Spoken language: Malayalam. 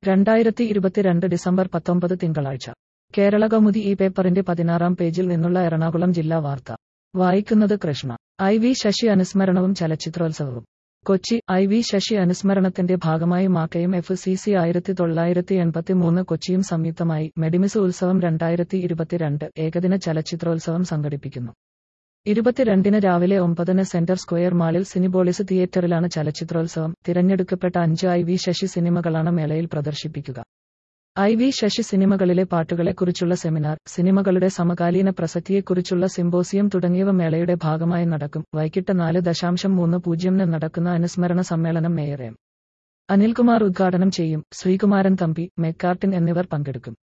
രണ്ടായിരത്തി ഇരുപത്തിരണ്ട് ഡിസംബർ പത്തൊമ്പത് തിങ്കളാഴ്ച കേരള കൗമുദി ഈ പേപ്പറിന്റെ പതിനാറാം പേജിൽ നിന്നുള്ള എറണാകുളം ജില്ലാ വാർത്ത വായിക്കുന്നത് കൃഷ്ണ ഐ വി ശശി അനുസ്മരണവും ചലച്ചിത്രോത്സവവും കൊച്ചി ഐ വി ശശി അനുസ്മരണത്തിന്റെ ഭാഗമായി മാക്കയും എഫ് സി സി ആയിരത്തി തൊള്ളായിരത്തി എൺപത്തി മൂന്ന് കൊച്ചിയും സംയുക്തമായി മെഡിമിസ് ഉത്സവം രണ്ടായിരത്തി ഇരുപത്തിരണ്ട് ഏകദിന ചലച്ചിത്രോത്സവം സംഘടിപ്പിക്കുന്നു ഇരുപത്തിരണ്ടിന് രാവിലെ ഒമ്പതിന് സെന്റർ സ്ക്വയർ മാളിൽ സിനിബോളിസ് തിയേറ്ററിലാണ് ചലച്ചിത്രോത്സവം തിരഞ്ഞെടുക്കപ്പെട്ട അഞ്ച് ഐ വി ശശി സിനിമകളാണ് മേളയിൽ പ്രദർശിപ്പിക്കുക ഐ വി ശശി സിനിമകളിലെ പാട്ടുകളെക്കുറിച്ചുള്ള സെമിനാർ സിനിമകളുടെ സമകാലീന പ്രസക്തിയെക്കുറിച്ചുള്ള സിംബോസിയം തുടങ്ങിയവ മേളയുടെ ഭാഗമായി നടക്കും വൈകിട്ട് നാല് ദശാംശം മൂന്ന് പൂജ്യമിന് നടക്കുന്ന അനുസ്മരണ സമ്മേളനം മേയർ എം അനിൽകുമാർ ഉദ്ഘാടനം ചെയ്യും ശ്രീകുമാരൻ തമ്പി മെക്കാർട്ടിൻ എന്നിവർ പങ്കെടുക്കും